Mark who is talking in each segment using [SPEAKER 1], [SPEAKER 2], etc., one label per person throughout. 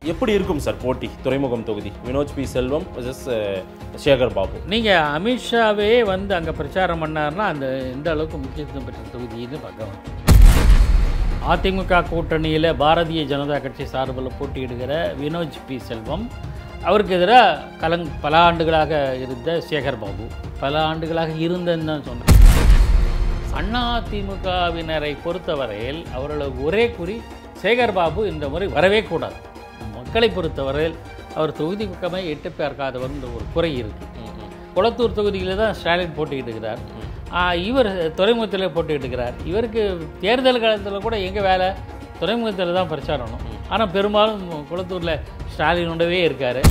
[SPEAKER 1] எப்படி இருக்கும் சார் போட்டி துறைமுகம் தொகுதி வினோஜ் பி செல்வம் vs சேகர் பாபு
[SPEAKER 2] நீங்கள் அமித்ஷாவே வந்து அங்கே பிரச்சாரம் பண்ணாருன்னா அந்த எந்த அளவுக்கு முக்கியத்துவம் பெற்ற தொகுதின்னு பார்க்கலாம் அதிமுக கூட்டணியில் பாரதிய ஜனதா கட்சி சார்பில் போட்டியிடுகிற வினோஜ் பி செல்வம் அவருக்கு எதிராக கலங் பல ஆண்டுகளாக இருந்த சேகர் பாபு பல ஆண்டுகளாக இருந்தன்னு தான் சொன்னேன் அண்ணா திமுகவினரை பொறுத்தவரையில் அவர்களது ஒரே குறி சேகர் பாபு இந்த முறை வரவே கூடாது மக்களை பொறுத்தவரையில் அவர் தொகுதி பக்கமே எட்டு பார்க்காதவர்ன்ற ஒரு குறை இருக்குது குளத்தூர் தொகுதியில் தான் ஸ்டாலின் போட்டியிடுகிறார் இவர் துறைமுகத்தில் போட்டியிடுகிறார் இவருக்கு தேர்தல் காலத்தில் கூட எங்கே வேலை துறைமுகத்தில் தான் பிரச்சாரம் ஆனால் பெரும்பாலும் குளத்தூரில் ஸ்டாலினோடவே இருக்கார்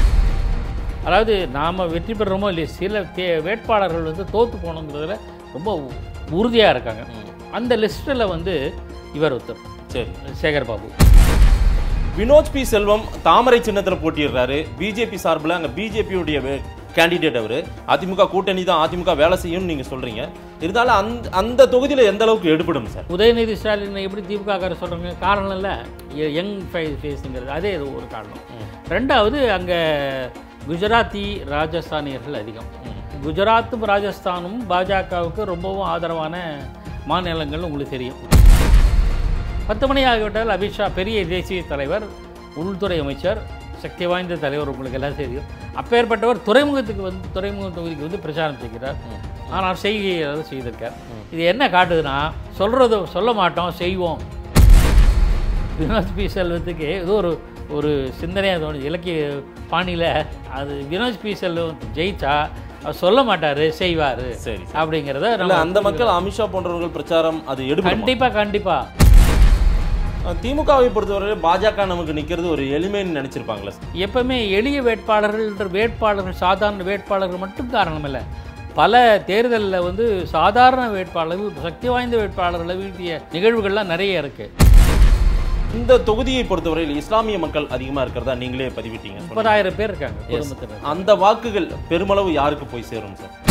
[SPEAKER 2] அதாவது நாம் வெற்றி பெறுறோமோ இல்லையா சில தே வேட்பாளர்கள் வந்து தோற்று போகணுங்கிறதுல ரொம்ப உறுதியாக இருக்காங்க அந்த லிஸ்ட்டில் வந்து இவர் ஒருத்தர்
[SPEAKER 1] சரி
[SPEAKER 2] சேகர் பாபு
[SPEAKER 1] வினோஜ் பி செல்வம் தாமரை சின்னத்தில் போட்டிடுறாரு பிஜேபி சார்பில் அங்கே பிஜேபியுடைய கேண்டிடேட் அவர் அதிமுக கூட்டணி தான் அதிமுக வேலை செய்யும்னு நீங்கள் சொல்கிறீங்க இருந்தாலும் அந்த அந்த தொகுதியில் எந்த அளவுக்கு எடுபடும் சார்
[SPEAKER 2] உதயநிதி ஸ்டாலின் எப்படி திமுக சொல்கிறாங்க காரணம் இல்லை யங் ஃபேஸுங்கிறது அதே இது ஒரு காரணம் ரெண்டாவது அங்கே குஜராத்தி ராஜஸ்தானியர்கள் அதிகம் குஜராத்தும் ராஜஸ்தானும் பாஜகவுக்கு ரொம்பவும் ஆதரவான மாநிலங்கள் உங்களுக்கு தெரியும் பத்து மணி ஆகிவிட்டால் அமித்ஷா பெரிய தேசிய தலைவர் உள்துறை அமைச்சர் சக்தி வாய்ந்த தலைவர் உங்களுக்கு எல்லாம் தெரியும் அப்பேற்பட்டவர் துறைமுகத்துக்கு வந்து துறைமுக தொகுதிக்கு வந்து பிரச்சாரம் செய்கிறார் ஆனால் செய்கையை செய்திருக்கார் இது என்ன காட்டுதுன்னா சொல்கிறது சொல்ல மாட்டோம் செய்வோம் வினோத் பி செல்வத்துக்கு ஏதோ ஒரு ஒரு சிந்தனையாக தோணுது இலக்கிய பாணியில் அது வினோத் பி செல்வம் ஜெயிச்சா அவர் சொல்ல மாட்டார் செய்வார்
[SPEAKER 1] சரி
[SPEAKER 2] அப்படிங்கிறத
[SPEAKER 1] இல்ல
[SPEAKER 2] நம்ம
[SPEAKER 1] அந்த மக்கள் அமித்ஷா போன்றவர்கள் பிரச்சாரம் அது எடுபடும்
[SPEAKER 2] கண்டிப்பாக கண்டிப்பாக
[SPEAKER 1] திமுகவை பொறுத்தவரை பாஜக நமக்கு நிக்கிறது ஒரு எளிமைன்னு நினைச்சிருப்பாங்களே சார்
[SPEAKER 2] எப்பவுமே எளிய வேட்பாளர்கள் வேட்பாளர்கள் சாதாரண வேட்பாளர்கள் மட்டும் காரணம் இல்லை பல தேர்தலில் வந்து சாதாரண வேட்பாளர்கள் சக்தி வாய்ந்த வேட்பாளர்களை வீழ்த்திய நிகழ்வுகள்லாம் நிறைய இருக்குது
[SPEAKER 1] இந்த தொகுதியை பொறுத்தவரையில் இஸ்லாமிய மக்கள் அதிகமா இருக்கிறதா நீங்களே பதிவிட்டீங்க சொன்னீங்க.
[SPEAKER 2] முப்பதாயிரம் பேர் இருக்காங்க குடும்பத்தினர்
[SPEAKER 1] அந்த வாக்குகள் பெருமளவு யாருக்கு போய் சேரும் சார்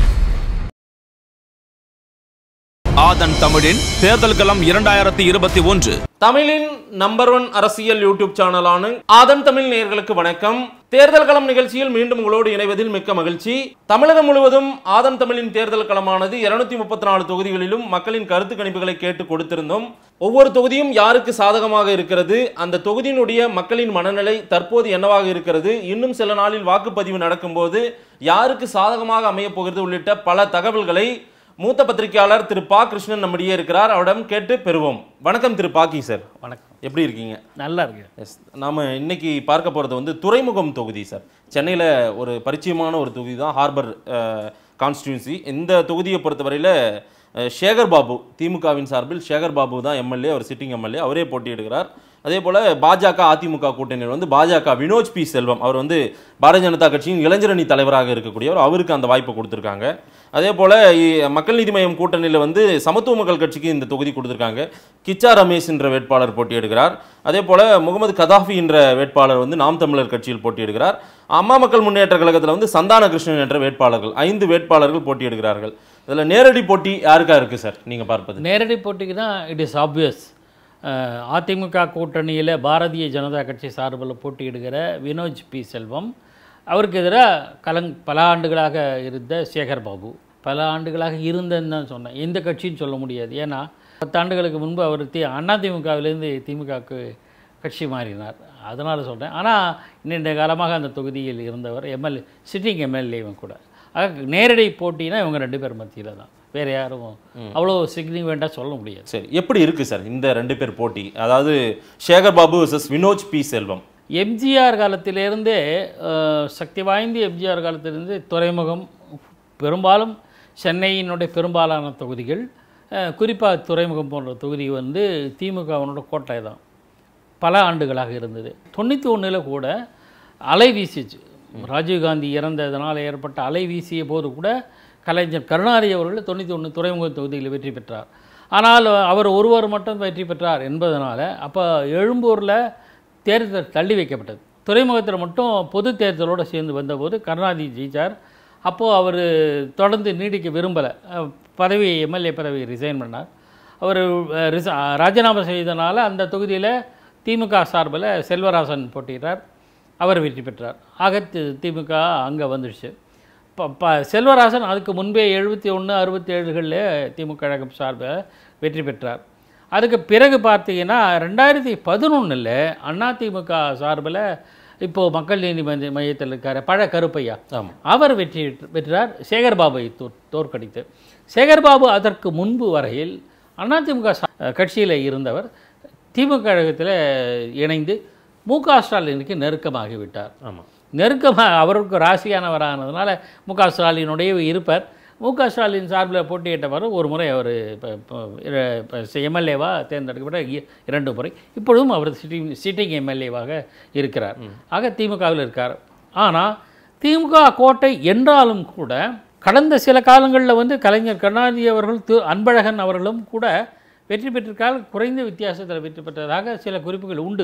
[SPEAKER 3] ஆதன் தமிழின் தேர்தல் களம் இரண்டாயிரத்தி இருபத்தி ஒன்று
[SPEAKER 1] தமிழின் நம்பர் ஒன் அரசியல் யூடியூப் சேனலான ஆதன் தமிழ் நேயர்களுக்கு வணக்கம் தேர்தல் களம் நிகழ்ச்சியில் மீண்டும் உங்களோடு இணைவதில் மிக்க மகிழ்ச்சி தமிழகம் முழுவதும் ஆதன் தமிழின் தேர்தல் களமானது இருநூத்தி முப்பத்தி நாலு தொகுதிகளிலும் மக்களின் கருத்து கணிப்புகளை கேட்டு கொடுத்திருந்தோம் ஒவ்வொரு தொகுதியும் யாருக்கு சாதகமாக இருக்கிறது அந்த தொகுதியினுடைய மக்களின் மனநிலை தற்போது என்னவாக இருக்கிறது இன்னும் சில நாளில் வாக்குப்பதிவு நடக்கும்போது யாருக்கு சாதகமாக அமையப் போகிறது உள்ளிட்ட பல தகவல்களை மூத்த பத்திரிகையாளர் திரு பா கிருஷ்ணன் நம்மிடையே இருக்கிறார் அவரிடம் கேட்டு பெறுவோம் வணக்கம் திரு பாக்கி சார்
[SPEAKER 2] வணக்கம்
[SPEAKER 1] எப்படி இருக்கீங்க
[SPEAKER 2] நல்லா இருக்கு
[SPEAKER 1] எஸ் நாம இன்னைக்கு பார்க்க போகிறது வந்து துறைமுகம் தொகுதி சார் சென்னையில் ஒரு பரிச்சயமான ஒரு தொகுதி தான் ஹார்பர் கான்ஸ்டியூன்சி இந்த தொகுதியை பொறுத்தவரையில் அஹ், சேகர் பாபு திமுகவின் சார்பில் சேகர் பாபு தான் எம்எல்ஏ அவர் சிட்டிங் எம்எல்ஏ அவரே போட்டியிடுகிறார் அதே போல் பாஜக அதிமுக கூட்டணியில் வந்து பாஜக வினோஜ் பி செல்வம் அவர் வந்து பாரதிய ஜனதா கட்சியின் இளைஞரணி தலைவராக இருக்கக்கூடியவர் அவருக்கு அந்த வாய்ப்பை கொடுத்துருக்காங்க அதே போல் மக்கள் நீதி மய்யம் கூட்டணியில் வந்து சமத்துவ மக்கள் கட்சிக்கு இந்த தொகுதி கொடுத்துருக்காங்க கிச்சா ரமேஷ் என்ற வேட்பாளர் போட்டியிடுகிறார் அதே போல் முகமது கதாஃபி என்ற வேட்பாளர் வந்து நாம் தமிழர் கட்சியில் போட்டியிடுகிறார் அம்மா மக்கள் முன்னேற்ற கழகத்தில் வந்து சந்தான கிருஷ்ணன் என்ற வேட்பாளர்கள் ஐந்து வேட்பாளர்கள் போட்டியிடுகிறார்கள் இதில் நேரடி போட்டி யாருக்கா இருக்குது சார் நீங்கள் பார்ப்பது
[SPEAKER 2] நேரடி போட்டிக்கு தான் இட் இஸ் ஆப்வியஸ் அதிமுக கூட்டணியில் பாரதிய ஜனதா கட்சி சார்பில் போட்டியிடுகிற வினோஜ் பி செல்வம் அவருக்கு எதிராக கலங் பல ஆண்டுகளாக இருந்த சேகர் பாபு பல ஆண்டுகளாக இருந்தன்னு தான் சொன்னேன் எந்த கட்சின்னு சொல்ல முடியாது ஏன்னா பத்தாண்டுகளுக்கு முன்பு அவர் தி அதிமுகவிலேருந்து திமுகவுக்கு கட்சி மாறினார் அதனால் சொல்கிறேன் ஆனால் நீண்ட காலமாக அந்த தொகுதியில் இருந்தவர் எம்எல்ஏ சிட்டிங் எம்எல்ஏவும் கூட ஆக நேரடி போட்டினா இவங்க ரெண்டு பேர் மத்தியில் தான் வேறு யாரும் அவ்வளோ சிக்னிஃபிகண்ட்டாக சொல்ல முடியாது
[SPEAKER 1] சரி எப்படி இருக்குது சார் இந்த ரெண்டு பேர் போட்டி அதாவது சேகர் பாபு வர்சஸ் வினோஜ் பி செல்வம்
[SPEAKER 2] எம்ஜிஆர் காலத்திலிருந்தே அஹ், சக்தி வாய்ந்த எம்ஜிஆர் காலத்திலிருந்து துறைமுகம் பெரும்பாலும் சென்னையினுடைய பெரும்பாலான தொகுதிகள் குறிப்பாக துறைமுகம் போன்ற தொகுதி வந்து திமுகவினோட கோட்டை தான் பல ஆண்டுகளாக இருந்தது தொண்ணூற்றி ஒன்றில் கூட அலை வீசிச்சு ராஜீவ்காந்தி இறந்ததனால் ஏற்பட்ட அலை வீசிய போது கூட கலைஞர் கருணாநிதி அவர்கள் தொண்ணூற்றி ஒன்று துறைமுக தொகுதியில் வெற்றி பெற்றார் ஆனால் அவர் ஒருவர் மட்டும் வெற்றி பெற்றார் என்பதனால அப்போ எழும்பூரில் தேர்தல் தள்ளி வைக்கப்பட்டது துறைமுகத்தில் மட்டும் பொது தேர்தலோடு சேர்ந்து வந்தபோது கருணாநிதி ஜெயிச்சார் அப்போது அவர் தொடர்ந்து நீடிக்க விரும்பலை பதவி எம்எல்ஏ பதவி ரிசைன் பண்ணார் அவர் ரிச ராஜினாமா செய்தனால அந்த தொகுதியில் திமுக சார்பில் செல்வராசன் போட்டியிட்டார் அவர் வெற்றி பெற்றார் ஆக தி- திமுக அங்கே வந்துடுச்சு ப ப செல்வராசன் அதுக்கு முன்பே எழுபத்தி ஒன்று அறுபத்தி ஏழுகளில் திமுக கழகம் சார்பில் வெற்றி பெற்றார் அதுக்கு பிறகு பார்த்தீங்கன்னா ரெண்டாயிரத்தி பதினொன்றில் அதிமுக சார்பில் இப்போது மக்கள் நீதி மைய- மையத்தில் இருக்கார் பழ கருப்பையா
[SPEAKER 1] ஆமா
[SPEAKER 2] அவர் வெற்றி பெற்றார் சேகர்பாபுவை தோற் தோற்கடித்து சேகர்பாபு அதற்கு முன்பு வரையில் அதிமுக கட்சியில் இருந்தவர் திமுக கழகத்தில் இணைந்து மு க ஸ்டாலினுக்கு நெருக்கமாகிவிட்டார்
[SPEAKER 1] ஆமா
[SPEAKER 2] நெருக்கமாக அவருக்கு ராசியானவரானதுனால மு க ஸ்டாலினுடைய இருப்பார் மு க ஸ்டாலின் சார்பில் போட்டியிட்டவர் ஒரு முறை அவர் இப்போ எம்எல்ஏவாக தேர்ந்தெடுக்கப்பட்ட இ- இரண்டு முறை இப்பொழுதும் அவர் சிட்டிங் சிட்டிங் எம்எல்ஏவாக இருக்கிறார் ஆக திமுகவில் இருக்கார் ஆனால் திமுக கோட்டை என்றாலும் கூட கடந்த சில காலங்களில் வந்து கலைஞர் கருணாநிதி அவர்கள் திரு அன்பழகன் அவர்களும் கூட வெற்றி பெற்றிருக்கால் குறைந்த வித்தியாசத்தில் வெற்றி பெற்றதாக சில குறிப்புகள் உண்டு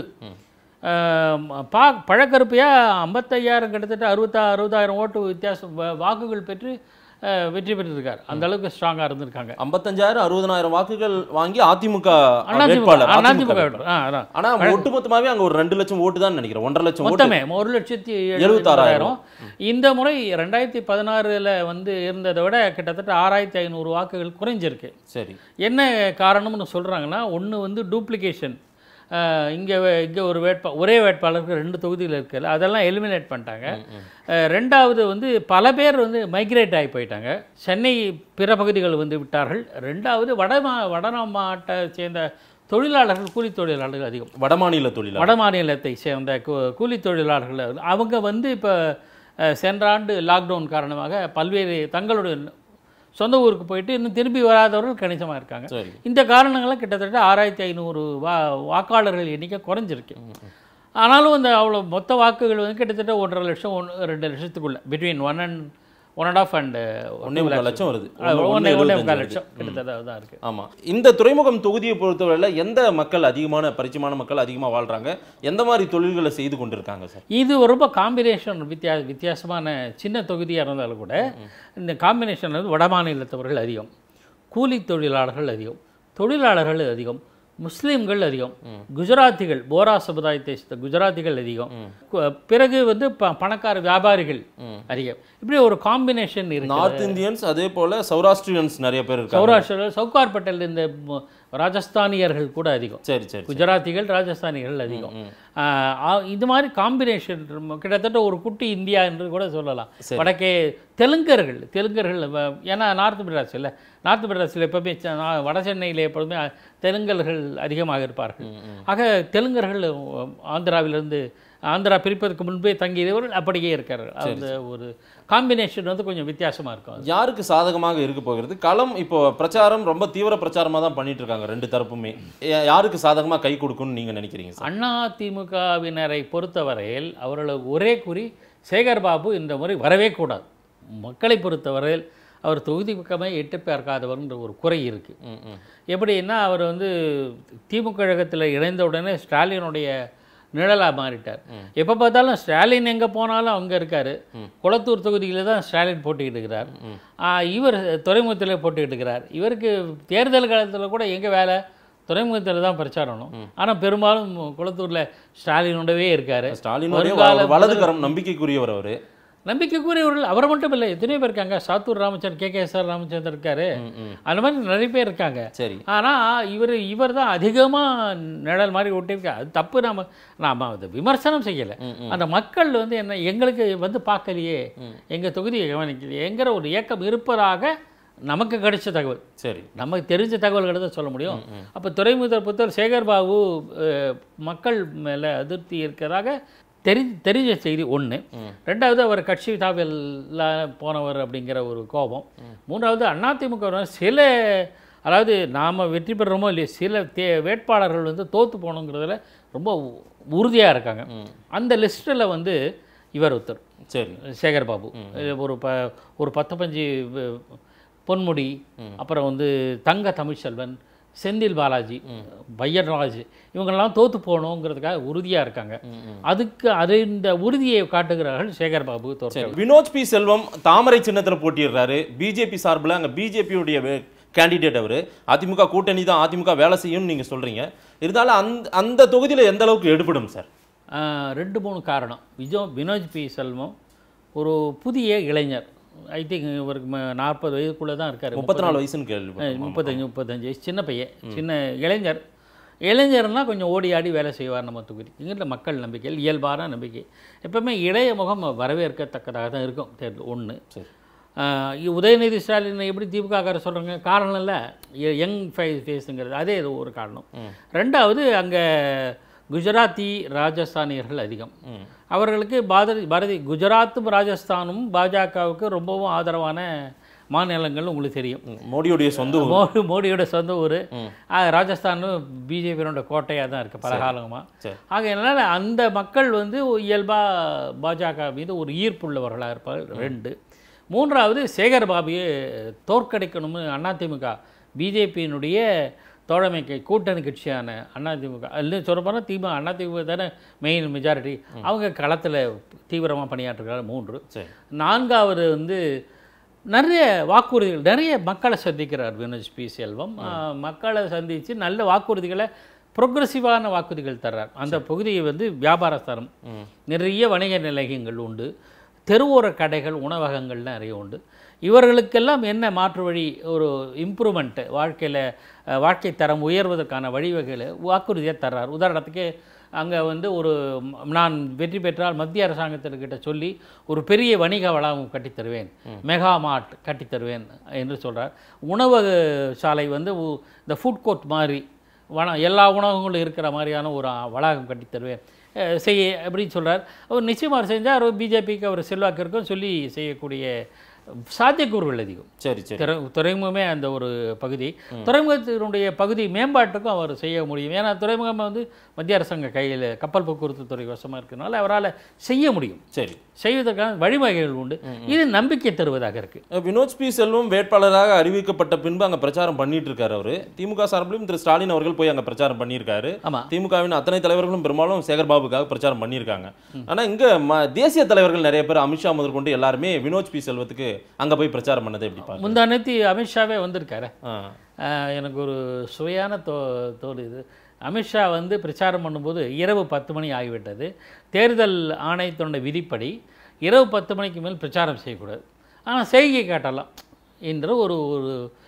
[SPEAKER 2] ஆம், பா பழக்கருப்பையா ஐம்பத்தையாயிரம் கிட்டத்தட்ட அறுபத்தா அறுபதாயிரம் ஓட்டு வித்தியாசம் வா- வாக்குகள் பெற்று அஹ், வெற்றி பெற்றிருக்கார் அந்த அளவுக்கு ஸ்ட்ராங்காக இருந்திருக்காங்க
[SPEAKER 1] ஐம்பத்தஞ்சாயிரம் அறுபதனாயிரம் வாக்குகள் வாங்கி அதிமுக
[SPEAKER 2] அதிமுக
[SPEAKER 1] வேட்பாளர் அதிமுக
[SPEAKER 2] அதிமுக
[SPEAKER 1] வேட்பாளர்.
[SPEAKER 2] ஆ அதான்
[SPEAKER 1] ஆனா ஒட்டுமொத்தமாவே அங்க ஒரு ரெண்டு லட்சம் ஓட்டு தான் நினைக்கிறேன் ஒன்றரை லட்சம் ஓட்டு
[SPEAKER 2] மொத்தமே ஒரு லட்சத்தி எழுபத்தாறாயிரம் இந்த முறை ரெண்டாயிரத்தி பதினாறில் வந்து இருந்ததை விட கிட்டத்தட்ட ஆறாயிரத்தி ஐநூறு வாக்குகள் குறைஞ்சிருக்கு
[SPEAKER 1] சரி
[SPEAKER 2] என்ன காரணம்னு சொல்கிறாங்கன்னா ஒன்று வந்து டூப்ளிகேஷன் இங்கே இங்கே ஒரு வேட்பா ஒரே வேட்பாளருக்கு ரெண்டு தொகுதியில் இருக்குல்ல அதெல்லாம் எலிமினேட் பண்ணிட்டாங்க அஹ், ரெண்டாவது வந்து பல பேர் வந்து மைக்ரேட் ஆகி போயிட்டாங்க சென்னை பிற பகுதிகள் வந்து விட்டார்கள் ரெண்டாவது வட மா வட மாவட்ட சேர்ந்த தொழிலாளர்கள் கூலி தொழிலாளர்கள் அதிகம்
[SPEAKER 1] வடமாநில தொழிலாளர்
[SPEAKER 2] வட மாநிலத்தை சேர்ந்த கூ- கூலி தொழிலாளர்கள் அவங்க வந்து இப்போ சென்ற ஆண்டு லாக்டவுன் காரணமாக பல்வேறு தங்களுடைய சொந்த ஊருக்கு போயிட்டு இன்னும் திரும்பி வராதவர்கள் கணிசமாக இருக்காங்க
[SPEAKER 1] சரி
[SPEAKER 2] இந்த காரணங்களால் கிட்டத்தட்ட ஆறாயிரத்தி ஐநூறு வா வாக்காளர்கள் எண்ணிக்கை குறைஞ்சிருக்கு ஆனாலும் இந்த அவ்வளோ மொத்த வாக்குகள் வந்து கிட்டத்தட்ட ஒன்றரை லட்சம் ஒன்று ரெண்டு லட்சத்துக்குள்ள between one and one and half and
[SPEAKER 1] ஒன்னே முக்கால் லட்சம் வருது
[SPEAKER 2] ஒன்றே
[SPEAKER 1] ஒண்ணு
[SPEAKER 2] ஒன்றே
[SPEAKER 1] எழுபத்தஞ்சு
[SPEAKER 2] முக்கால்
[SPEAKER 1] வருது.
[SPEAKER 2] லட்சம் கிட்டத்தட்ட தான் இருக்குது
[SPEAKER 1] ஆமா இந்த துறைமுகம் தொகுதியை பொறுத்தவரையில எந்த மக்கள் அதிகமான பரிச்சயமான மக்கள் அதிகமா வாழ்றாங்க எந்த மாதிரி தொழில்களை செய்து கொண்டிருக்காங்க சார்
[SPEAKER 2] இது ரொம்ப காம்பினேஷன் வித்தியா வித்தியாசமான சின்ன தொகுதியாக இருந்தாலும் கூட இந்த காம்பினேஷன் வந்து வட மாநிலத்தவர்கள் அதிகம் கூலி தொழிலாளர்கள் அதிகம் தொழிலாளர்கள் அதிகம் முஸ்லீம்கள் அதிகம் குஜராத்திகள் போரா சமுதாயத்தை சேர்ந்த குஜராத்திகள் அதிகம் கு- பிறகு வந்து ப- பணக்கார வியாபாரிகள் அதிகம் இப்படி ஒரு காம்பினேஷன் இருக்கு
[SPEAKER 1] நார்த் இந்தியன்ஸ் அதே போல சௌராஷ்டிரியன்ஸ் நிறைய பேர் இருக்காங்க
[SPEAKER 2] சௌராஷ்டிரா சவுகார் பட்டேல் இந்த ம- ராஜஸ்தானியர்கள் கூட அதிகம்
[SPEAKER 1] சரி சரி
[SPEAKER 2] குஜராத்திகள் ராஜஸ்தானிகள் அதிகம் ஆஹ் ஆ- இது மாதிரி காம்பினேஷன் கிட்டத்தட்ட ஒரு குட்டி இந்தியா என்று கூட சொல்லலாம் வடக்கே தெலுங்கர்கள் தெலுங்கர்கள் வ- ஏன்னா நார்த் மெட்ராஸ் இல்லை நார்த் மெட்ராஸில் எப்பவுமே செ- நா- வட சென்னையில் எப்பொழுதுமே தெலுங்கர்கள் அதிகமாக இருப்பார்கள் ஆக தெலுங்கர்கள் ஆந்திராவிலிருந்து ஆந்திரா பிரிப்பதற்கு முன்பே தங்கியவர்கள் அப்படியே இருக்கார்கள் அந்த ஒரு காம்பினேஷன் வந்து கொஞ்சம் வித்தியாசமாக இருக்கும்
[SPEAKER 1] யாருக்கு சாதகமாக இருக்க போகிறது களம் இப்போ பிரச்சாரம் ரொம்ப தீவிர பிரச்சாரமா தான் பண்ணிட்டு இருக்காங்க ரெண்டு தரப்புமே யா- யாருக்கு சாதகமா கை கொடுக்கும்னு நீங்க நினைக்கிறீங்க சார்
[SPEAKER 2] அண்ணா திமுகவினரை பொறுத்தவரையில் அவர்களுக்கு ஒரே குறி சேகர் பாபு இந்த முறை வரவே கூடாது மக்களை பொறுத்தவரையில் அவர் தொகுதி பக்கமே எட்டு பார்க்காதவர்ன்ற ஒரு குறை இருக்குது
[SPEAKER 1] ம், ம்.
[SPEAKER 2] எப்படின்னா அவர் வந்து திமுக கழகத்தில் இணைந்த உடனே ஸ்டாலினுடைய நிழலாக மாறிட்டார் எப்போ பார்த்தாலும் ஸ்டாலின் எங்கே போனாலும் அங்கே இருக்கார் குளத்தூர் தொகுதியில் தான் ஸ்டாலின் போட்டிக்கிட்டு இருக்கிறார் ஆ, இவர் துறைமுகத்தில் போட்டிக்கிட்டு இருக்கிறார் இவருக்கு தேர்தல் காலத்தில் கூட எங்கே வேலை துறைமுகத்தில் தான் பிரச்சாரம் ஆனால் பெரும்பாலும் குளத்தூரில் ஸ்டாலினோடவே இருக்கார்
[SPEAKER 1] ஸ்டாலினுடைய
[SPEAKER 2] வருங்கால
[SPEAKER 1] வலதுகரம் நம்பிக்கைக்குரியவர் அவரு
[SPEAKER 2] நம்பிக்கைக்குரியவர்கள் அவர் மட்டும் இல்லை எத்தனையோ பேர் இருக்காங்க Sattur Ramachandran K K S R Ramachandran இருக்காரு அந்த மாதிரி நிறைய பேர் இருக்காங்க
[SPEAKER 1] சரி
[SPEAKER 2] ஆனால் இவர் இவர் தான் அதிகமாக நிழல் மாதிரி ஒட்டியிருக்காரு அது தப்பு நாம நாம அதை விமர்சனம் செய்யலை அந்த மக்கள் வந்து என்ன எங்களுக்கு வந்து பார்க்கலையே எங்கள் தொகுதியை கவனிக்கலையே என்கிற ஒரு இயக்கம் இருப்பதாக நமக்கு கிடைச்ச தகவல்
[SPEAKER 1] சரி
[SPEAKER 2] நமக்கு தெரிஞ்ச தகவல்களை தான் சொல்ல முடியும் அப்போ துறைமுகத்தை பொறுத்தவரை சேகர் பாபு அஹ், மக்கள் மேலே அதிருப்தி இருக்கிறதாக தெரி தெரிஞ்ச செய்தி ஒன்று ரெண்டாவது அவர் கட்சி தாவலில் போனவர் அப்படிங்கிற ஒரு கோபம் மூன்றாவது அதிமுக வினர் சில அதாவது நாம் வெற்றி பெறுறோமோ இல்லையோ சில தே வேட்பாளர்கள் வந்து தோற்று போகணுங்கிறதுல ரொம்ப உறுதியாக இருக்காங்க அந்த லிஸ்ட்டில் வந்து இவர் ஒருத்தர்
[SPEAKER 1] சரி
[SPEAKER 2] சேகர் பாபு இது ஒரு ப ஒரு பத்து பஞ்சு வ- பொன்முடி அப்புறம் வந்து தங்க தமிழ்செல்வன் செந்தில் பாலாஜி பையன்ராஜ் இவங்கெல்லாம் தோத்து போகணுங்கிறதுக்காக உறுதியாக இருக்காங்க அதுக்கு அது இந்த உறுதியை காட்டுகிறார்கள் சேகர் பாபு தோற்ற
[SPEAKER 1] சரி வினோத் பி செல்வம் தாமரை சின்னத்துல போட்டிடுறாரு பிஜேபி சார்பில் அங்க பிஜேபியுடைய கேண்டிடேட் அவர் அதிமுக கூட்டணி தான் அதிமுக வேலை செய்யும்னு நீங்கள் சொல்கிறீங்க இருந்தாலும் அந்த அந்த தொகுதியில் எந்த அளவுக்கு எடுபடும் சார்
[SPEAKER 2] ஆஹ், ரெண்டு மூணு காரணம் விஜோ வினோஜ் பி செல்வம் ஒரு புதிய இளைஞர் ஐ திங்க் இவருக்கு நாற்பது வயதுக்குள்ளே தான் இருக்கார்
[SPEAKER 1] முப்பத்தி நாலு வயசுன்னு கேள்வி
[SPEAKER 2] முப்பத்தஞ்சு முப்பத்தஞ்சு வயசு சின்ன பையன் சின்ன இளைஞர் இளைஞர்னா கொஞ்சம் ஓடி ஆடி வேலை செய்வார் நம்ம தொகுதி இங்கிட்ட மக்கள் நம்பிக்கை இயல்பான நம்பிக்கை எப்பவுமே இளைய முகம் வரவேற்கத்தக்கதாக தான் இருக்கும் தேர்தல் ஒன்று
[SPEAKER 1] சரி
[SPEAKER 2] உதயநிதி ஸ்டாலின் எப்படி திமுக சொல்கிறாங்க காரணம் இல்லை யங் ஃபேஸ் ஃபேஸுங்கிறது அதே இது ஒரு காரணம் ரெண்டாவது அங்கே குஜராத்தி ராஜஸ்தானியர்கள் அதிகம் அவர்களுக்கு பாரதி பாரதி குஜராத்தும் ராஜஸ்தானும் பாஜகவுக்கு ரொம்பவும் ஆதரவான மாநிலங்கள் உங்களுக்கு தெரியும்
[SPEAKER 1] ம். மோடியுடைய சொந்த ஊர்.
[SPEAKER 2] மோடி மோடியோட சொந்த ஊர் ராஜஸ்தானும் பிஜேபியோட கோட்டையாக தான் இருக்குது பல காலமாக
[SPEAKER 1] சரி.
[SPEAKER 2] ஆகையினால அந்த மக்கள் வந்து இயல்பாக பாஜக மீது ஒரு ஈர்ப்புள்ளவர்களாக இருப்பார்கள் ரெண்டு மூன்றாவது சேகர் பாபியை தோற்கடிக்கணும்னு அதிமுக பிஜேபியினுடைய தோழமைக்கு கூட்டணி கட்சியான அதிமுக அதில் சொல்லப்போனால் திமுக அதிமுக தானே மெயின் மெஜாரிட்டி அவங்க களத்தில் தீவிரமாக பணியாற்றுகிறார் மூன்று
[SPEAKER 1] சரி
[SPEAKER 2] நான்காவது வந்து நிறைய வாக்குறுதிகள் நிறைய மக்களை சந்திக்கிறார் வினோஜ் பி செல்வம் ஆஹ், மக்களை சந்தித்து நல்ல வாக்குறுதிகளை ப்ரொக்ரெசிவான வாக்குறுதிகள் தர்றார் அந்த பகுதியை வந்து வியாபார ஸ்தலம் நிறைய வணிக நிலையங்கள் உண்டு தெருவோர கடைகள் உணவகங்கள் நிறைய உண்டு இவர்களுக்கெல்லாம் என்ன மாற்று வழி ஒரு இம்ப்ரூவ்மெண்ட்டு வாழ்க்கையில் வாழ்க்கை தரம் உயர்வதற்கான வழிவகைகளை வாக்குறுதியை தர்றார் உதாரணத்துக்கு அங்கே வந்து ஒரு ம், நான் வெற்றி பெற்றால் மத்திய அரசாங்கத்திற்கிட்ட சொல்லி ஒரு பெரிய வணிக வளாகம் கட்டித் தருவேன் மெகா மார்ட் கட்டித் தருவேன் என்று சொல்கிறார் உணவக சாலை வந்து உ- இந்த ஃபுட் கோர்ட் மாதிரி வன எல்லா உணவகங்களும் இருக்கிற மாதிரியான ஒரு அ, வளாகம் கட்டித் தருவேன் அஹ், செய்ய அப்படின்னு சொல்கிறார் அவர் நிச்சயமாக செஞ்சால் அவர் பிஜேபிக்கு அவர் செல்வாக்கு இருக்கும் சொல்லி செய்யக்கூடிய சாத்தியக்கூறுகள் அதிகம்
[SPEAKER 1] சரி சரி
[SPEAKER 2] துறை துறைமுகமே அந்த ஒரு பகுதி துறைமுகத்தினுடைய பகுதி மேம்பாட்டுக்கும் அவர் செய்ய முடியும் ஏன்னா துறைமுகம் வந்து மத்திய அரசாங்க கையில் கப்பல் போக்குவரத்து துறை வசமாக இருக்கிறனால அவரால் செய்ய முடியும்
[SPEAKER 1] சரி
[SPEAKER 2] செய்வதற்கான வழிவகைகள் உண்டு இது நம்பிக்கை தருவதாக இருக்குது
[SPEAKER 1] வினோத் பி செல்வம் வேட்பாளராக அறிவிக்கப்பட்ட பின்பு அங்க பிரச்சாரம் பண்ணிட்டு இருக்காரு அவரு திமுக சார்பிலும் திரு ஸ்டாலின் அவர்கள் போய் அங்க பிரச்சாரம் பண்ணியிருக்காரு
[SPEAKER 2] ஆமாம்
[SPEAKER 1] திமுகவின் அத்தனை தலைவர்களும் பெரும்பாலும் சேகர் பாபுக்காக பிரச்சாரம் பண்ணியிருக்காங்க ஆனா இங்க ம- தேசிய தலைவர்கள் நிறைய பேர் அமித்ஷா முதற்கொண்டு எல்லாருமே வினோத் பி செல்வத்துக்கு அங்க போய் பிரச்சாரம் பண்ணதை எப்படி பாருங்க
[SPEAKER 2] முந்தானத்தி அமித்ஷாவே வந்திருக்காரு ஆஹ் எனக்கு ஒரு சுவையான தோ தோணுது அமித்ஷா வந்து பிரச்சாரம் பண்ணும்போது இரவு பத்து மணி ஆகிவிட்டது தேர்தல் ஆணையத்தினுடைய விதிப்படி இரவு பத்து மணிக்கு மேல் பிரச்சாரம் செய்யக்கூடாது ஆனால் செய்கை காட்டலாம் என்ற ஒரு ஒரு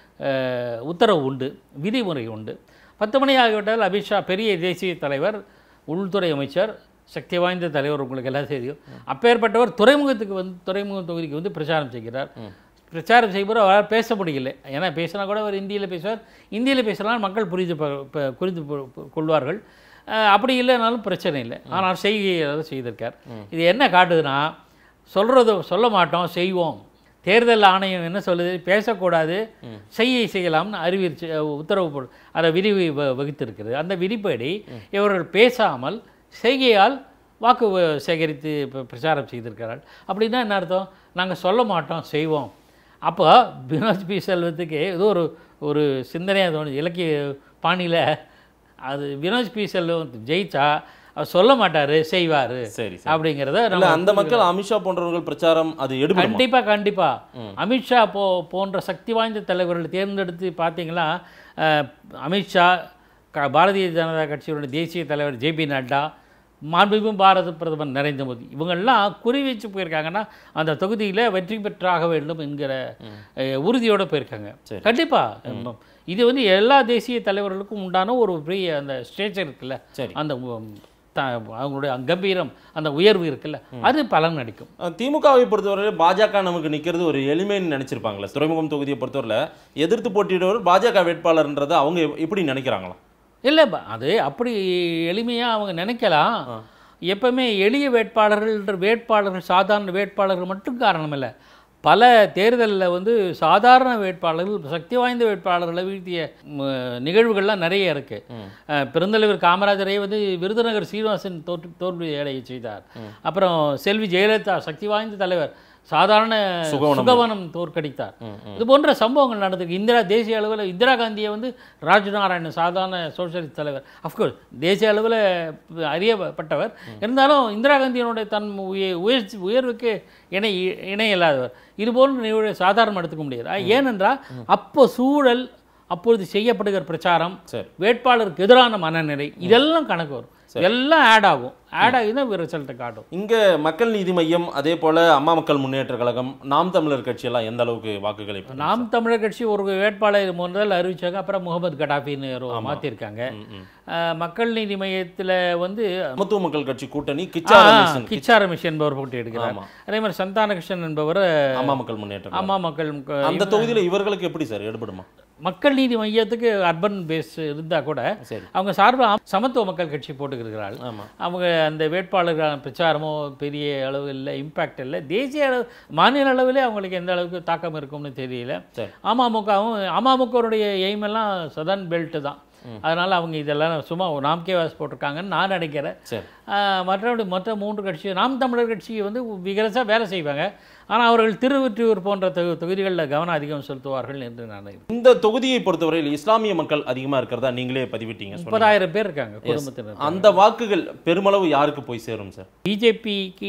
[SPEAKER 2] ஆஹ், உத்தரவு உண்டு விதிமுறை உண்டு பத்து மணி ஆகிவிட்டால் அமித்ஷா பெரிய தேசிய தலைவர் உள்துறை அமைச்சர் சக்தி வாய்ந்த தலைவர் உங்களுக்கு எல்லாம் தெரியும் அப்பேற்பட்டவர் துறைமுகத்துக்கு வந்து துறைமுக தொகுதிக்கு வந்து பிரச்சாரம் செய்கிறார் பிரச்சாரம் செய்யும்போது அவரால் பேச முடியல ஏன்னா பேசினா கூட அவர் இந்தியில் பேசுவார் இந்தியில் பேசலாம் மக்கள் புரிந்து ப- ப- புரிந்து கொ- கொ- கொள்வார்கள் அஹ் அப்படி இல்லைனாலும் பிரச்சனை இல்லை ஆனால் செய்கையை அதை செய்திருக்கார் இது என்ன காட்டுதுன்னா சொல்கிறது சொல்ல மாட்டோம் செய்வோம் தேர்தல் ஆணையம் என்ன சொல்லுது பேசக்கூடாது செய்யை செய்யலாம்னு அறிவிச்சு உத்தரவு போடு அதை விதி வ- வகுத்திருக்கிறது அந்த விதிப்படி இவர்கள் பேசாமல் செய்கையால் வாக்கு வ- சேகரித்து ப- பிரச்சாரம் செய்திருக்கிறார்கள் அப்படின்னா என்ன அர்த்தம் நாங்கள் சொல்ல மாட்டோம் செய்வோம் அப்போ வினோத் பி செல்வத்துக்கு ஏதோ ஒரு ஒரு சிந்தனையாக தோணுது இலக்கிய பாணியில் அது வினோத் பி செல்வம் ஜெயிச்சா அவர் சொல்ல மாட்டார் செய்வார்
[SPEAKER 1] சரி சரி
[SPEAKER 2] அப்படிங்கிறத
[SPEAKER 1] இல்ல
[SPEAKER 2] நம்ம
[SPEAKER 1] அந்த மக்கள் அமித்ஷா போன்றவர்கள் பிரச்சாரம் அது எடுபடும்
[SPEAKER 2] கண்டிப்பா கண்டிப்பா அமித்ஷா போ போன்ற சக்தி வாய்ந்த தலைவர்கள் தேர்ந்தெடுத்து பார்த்தீங்களா அஹ், அமித்ஷா க பாரதிய ஜனதா கட்சியோட தேசிய தலைவர் ஜேபி நட்டா மாண்புமிகு பாரத பிரதமர் நரேந்திர மோடி இவங்கெல்லாம் குறி வச்சு போயிருக்காங்கன்னா அந்த தொகுதியில் வெற்றி பெற்றாக வேண்டும் என்கிற அஹ், உறுதியோட போயிருக்காங்க
[SPEAKER 1] சரி.
[SPEAKER 2] கண்டிப்பா இது வந்து எல்லா தேசிய தலைவர்களுக்கும் உண்டான ஒரு பெரிய அந்த ஸ்டேச்சர் இருக்குல்ல
[SPEAKER 1] சரி.
[SPEAKER 2] அந்த உம், த- அவங்களுடைய கம்பீரம் அந்த உயர்வு இருக்குல்ல அது பலன் அளிக்கும்
[SPEAKER 1] அஹ் திமுகவை பொறுத்தவரை பாஜக நமக்கு நிக்கிறது ஒரு எளிமைன்னு நினைச்சிருப்பாங்களே துறைமுகம் தொகுதியை பொறுத்தவரையில எதிர்த்து போட்டியிடுவர் பாஜக வேட்பாளர்ன்றதை அவங்க எப்- எப்படி நினைக்கிறாங்களா
[SPEAKER 2] இல்லை அது அப்படி எளிமையாக அவங்க நினைக்கலாம் எப்பவுமே எளிய வேட்பாளர்கள் வேட்பாளர்கள் சாதாரண வேட்பாளர்கள் மட்டும் காரணம் இல்லை பல தேர்தலில் வந்து சாதாரண வேட்பாளர்கள் சக்தி வாய்ந்த வேட்பாளர்களை வீழ்த்திய ம், நிகழ்வுகள்லாம் நிறைய இருக்குது பெருந்தலைவர் காமராஜரை வந்து விருதுநகர் சீனிவாசன் தோற்று தோல்வி அடைய செய்தார் அப்புறம் செல்வி ஜெயலலிதா சக்தி வாய்ந்த தலைவர் சாதாரண
[SPEAKER 1] சுகவனம்.
[SPEAKER 2] சுகவனம் தோற்கடித்தார் இது போன்ற சம்பவங்கள் நடந்திருக்கு இந்திரா தேசிய அளவில் இந்திரா காந்தியை வந்து ராஜநாராயணன் சாதாரண சோசியலிஸ்ட் தலைவர் அஃப்கோர்ஸ் தேசிய அளவில் அறியப்பட்டவர் இருந்தாலும் இந்திரா காந்தியினுடைய தன் உய- உயர்ச்சி உயர்வுக்கு இணை இணை இல்லாதவர் இது போன்ற நிகழ்வை சாதாரணம் எடுத்துக்க முடியாது ஆ, ஏனென்றால் அப்போ சூழல் அப்பொழுது செய்யப்படுகிற பிரச்சாரம்
[SPEAKER 1] சரி
[SPEAKER 2] வேட்பாளருக்கு எதிரான மனநிலை இதெல்லாம் கணக்கு வரும் எல்லாம் ஆட் ஆகும் ஆட் ஆகி தான் ரிசல்ட்டை காட்டும்
[SPEAKER 1] இங்க மக்கள் நீதி மையம் அதே போல அம்மா மக்கள் முன்னேற்ற கழகம் நாம் தமிழர் கட்சி எல்லாம் எந்த அளவுக்கு வாக்குகளை பெறும்?
[SPEAKER 2] நாம் தமிழர் கட்சி ஒரு வேட்பாளர் முதல்ல அறிவிச்சாங்க அப்புறம் முகமது கடாஃபின்னு ஒரு மாற்றிருக்காங்க
[SPEAKER 1] ம், ம்.
[SPEAKER 2] மக்கள் நீதி மையத்தில் வந்து
[SPEAKER 1] சமத்துவ மக்கள் கட்சி கூட்டணி
[SPEAKER 2] ஆ,
[SPEAKER 1] கிச்சா ரமேஷன்
[SPEAKER 2] கிச்சா ரமேஷ் என்பவர் போட்டி எடுக்கிறார்
[SPEAKER 1] ஆமா.
[SPEAKER 2] அதே மாதிரி சந்தானகிருஷ்ணன் என்பவர்
[SPEAKER 1] அம்மா மக்கள் முன்னேற்ற கழகம்.
[SPEAKER 2] அம்மா மக்கள் முக்க-
[SPEAKER 1] அந்த தொகுதியில இவர்களுக்கு எப்படி சார் எடுபடுமா
[SPEAKER 2] மக்கள் நீதி மையத்துக்கு அர்பன் பேஸ் இருந்தால் கூட
[SPEAKER 1] சரி
[SPEAKER 2] அவங்க சார்பாக சமத்துவ மக்கள் கட்சி போட்டுக்கிறார்கள்
[SPEAKER 1] ஆமா
[SPEAKER 2] அவங்க அந்த வேட்பாளர்களான பிரச்சாரமோ பெரிய அளவு இல்லை இம்பேக்ட் இல்லை தேசிய அளவு மாநில அளவிலே அவங்களுக்கு எந்த அளவுக்கு தாக்கம் இருக்கும்னு தெரியல
[SPEAKER 1] சரி.
[SPEAKER 2] அமமுகவும் அமமுகவுடைய எய்ம் எல்லாம் சதர்ன் பெல்ட் தான் அதனால் அவங்க இதெல்லாம் சும்மா ஒரு நாம்கே வாஸ் போட்டிருக்காங்கன்னு நான் நினைக்கிறேன்
[SPEAKER 1] சரி
[SPEAKER 2] ஆஹ் மற்றபடி மற்ற மூன்று கட்சி நாம் தமிழர் கட்சி வந்து விகரசாக வேலை செய்வாங்க ஆனால் அவர்கள் திருவொற்றியூர் போன்ற தொகு தொகுதிகளில் கவனம் அதிகம் செலுத்துவார்கள் என்று நான் நினைக்கிறேன்.
[SPEAKER 1] இந்த தொகுதியை பொறுத்தவரையில் இஸ்லாமிய மக்கள் அதிகமா இருக்கிறதா நீங்களே பதிவிட்டீங்க சொன்னீங்க.
[SPEAKER 2] முப்பதாயிரம் பேர் இருக்காங்க குடும்பத்தினர்
[SPEAKER 1] அந்த வாக்குகள் பெருமளவு யாருக்கு போய் சேரும் சார்
[SPEAKER 2] பிஜேபிக்கு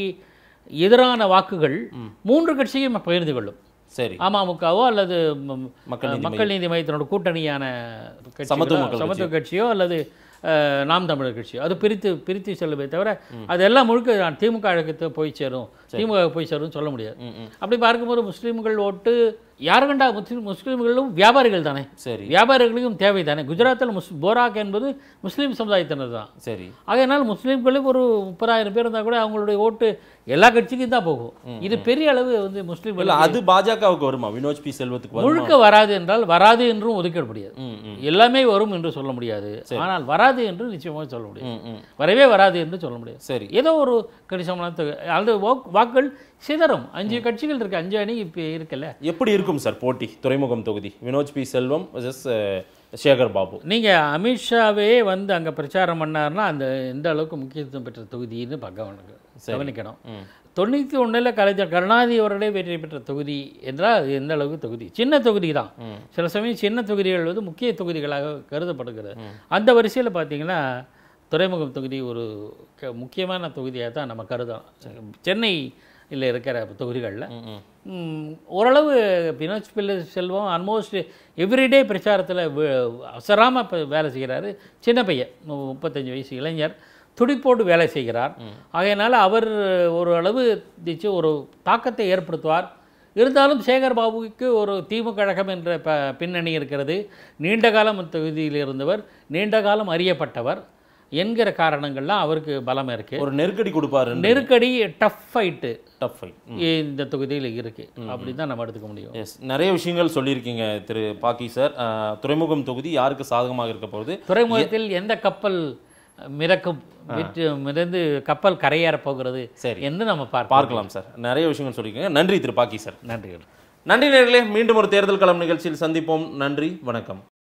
[SPEAKER 2] எதிரான வாக்குகள் மூன்று கட்சியும் பகிர்ந்து கொள்ளும்
[SPEAKER 1] சரி
[SPEAKER 2] அமமுகவோ அல்லது ம்,
[SPEAKER 1] மக்கள் நீதி
[SPEAKER 2] மக்கள் நீதி மையத்தினோட கூட்டணியான கட்சிகளோ,
[SPEAKER 1] சமத்துவ மக்கள்
[SPEAKER 2] சமத்துவ கட்சியோ அல்லது அஹ், நாம் தமிழர் கட்சியோ அது பிரித்து பிரித்து செல்லுமே தவிர அதெல்லாம் முழுக்க நான் திமுக அழகத்தை போய் சேரும் திமுக போய் சேரும்னு சொல்ல முடியாது
[SPEAKER 1] ம், ம்.
[SPEAKER 2] அப்படி பார்க்கும்போது முஸ்லீம்கள் ஓட்டு யாரு கண்டா முஸ்லீம் முஸ்லீம்களும் வியாபாரிகள் தானே
[SPEAKER 1] சரி
[SPEAKER 2] வியாபாரிகளுக்கும் தேவை தானே குஜராத்தில் முஸ் போராக் என்பது முஸ்லீம் சமுதாயத்தினர் தான்
[SPEAKER 1] சரி
[SPEAKER 2] ஆகையினால் முஸ்லீம்களுக்கு ஒரு முப்பதாயிரம் பேர் இருந்தால் கூட அவங்களுடைய ஓட்டு எல்லா கட்சிக்கும் தான் போகும் இது பெரிய அளவு வந்து முஸ்லீம்கள்
[SPEAKER 1] இல்ல அது பாஜகவுக்கு வருமா வினோஜ் பி செல்வத்துக்கு வருமா
[SPEAKER 2] முழுக்க வராது என்றால் வராது என்றும் ஒதுக்கிட முடியாது
[SPEAKER 1] ம், ம்,
[SPEAKER 2] எல்லாமே வரும் என்று சொல்ல முடியாது ஆனால் வராது என்று நிச்சயமாக சொல்ல முடியாது
[SPEAKER 1] ம், ம்.
[SPEAKER 2] வரவே வராது என்று சொல்ல முடியாது
[SPEAKER 1] சரி
[SPEAKER 2] ஏதோ ஒரு கணிசமான தொகை அந்த வாக்கு- வாக்குகள் சிதறும் அஞ்சு கட்சிகள் இருக்கு அஞ்சு அணி இப்போ இருக்குல்ல
[SPEAKER 1] எப்படி இருக்கும் சார் போட்டி துறைமுகம் தொகுதி வினோஜ் பி செல்வம் vs, அஹ், சேகர் பாபு
[SPEAKER 2] நீங்கள் அமித்ஷாவே வந்து அங்கே பிரச்சாரம் பண்ணாருன்னா அந்த எந்த அளவுக்கு முக்கியத்துவம் பெற்ற தொகுதின்னு பார்க்க கவனிக்கணும்
[SPEAKER 1] ம்.
[SPEAKER 2] தொண்ணூற்றி ஒன்றில் கலைஞர் கருணாநிதி அவர்களே வெற்றி பெற்ற தொகுதி என்றால் அது எந்த அளவுக்கு தொகுதி சின்ன தொகுதி தான்
[SPEAKER 1] ம்.
[SPEAKER 2] சில சமயம் சின்ன தொகுதிகள் வந்து முக்கிய தொகுதிகளாக கருதப்படுகிறது அந்த வரிசையில் பார்த்தீங்கன்னா துறைமுகம் தொகுதி ஒரு க- முக்கியமான தொகுதியாக தான் நம்ம கருதலாம் சென்னையில் இருக்கிற தொகுதிகளில்
[SPEAKER 1] ம், ம்.
[SPEAKER 2] ம், ஓரளவு வினோத் பிள்ளை செல்வம் ஆல்மோஸ்ட் எவ்ரிடே பிரச்சாரத்தில் அசராமல் இப்போ வேலை செய்கிறாரு சின்ன பையன் மு- முப்பத்தஞ்சு வயசு இளைஞர் துடிப்போடு வேலை செய்கிறார் ஆகையினால அவர் ஒரு அளவு திச்சு ஒரு தாக்கத்தை ஏற்படுத்துவார் இருந்தாலும் சேகர் பாபுவுக்கு ஒரு திமுக கழகம் என்ற ப பின்னணி இருக்கிறது நீண்ட காலம் தொகுதியில் இருந்தவர் நீண்ட காலம் அறியப்பட்டவர் என்கிற காரணங்கள்லாம் அவருக்கு பலம் இருக்கு
[SPEAKER 1] ஒரு நெருக்கடி கொடுப்பாரு
[SPEAKER 2] நெருக்கடி டஃப் ஃபைட்டு
[SPEAKER 1] டஃப் ஃபைட்
[SPEAKER 2] இந்த தொகுதியில் இருக்கு அப்படி தான் நம்ம எடுத்துக்க முடியும்
[SPEAKER 1] எஸ் நிறைய விஷயங்கள் சொல்லியிருக்கீங்க திரு பாக்கி சார் அஹ், துறைமுகம் தொகுதி யாருக்கு சாதகமாக இருக்க போகுது
[SPEAKER 2] துறைமுகத்தில் எந்த கப்பல் மிதக்கும் விற்று மிதந்து கப்பல் கரையேறப் போகிறது
[SPEAKER 1] சரி.
[SPEAKER 2] என்று நம்ம பார்ப்போம்
[SPEAKER 1] பார்க்கலாம் சார் நிறைய விஷயங்கள் சொல்லியிருக்கீங்க நன்றி திரு பாக்கி சார்
[SPEAKER 2] நன்றிகள்
[SPEAKER 1] நன்றி நேர்களே மீண்டும் ஒரு தேர்தல் களம் நிகழ்ச்சியில் சந்திப்போம் நன்றி வணக்கம்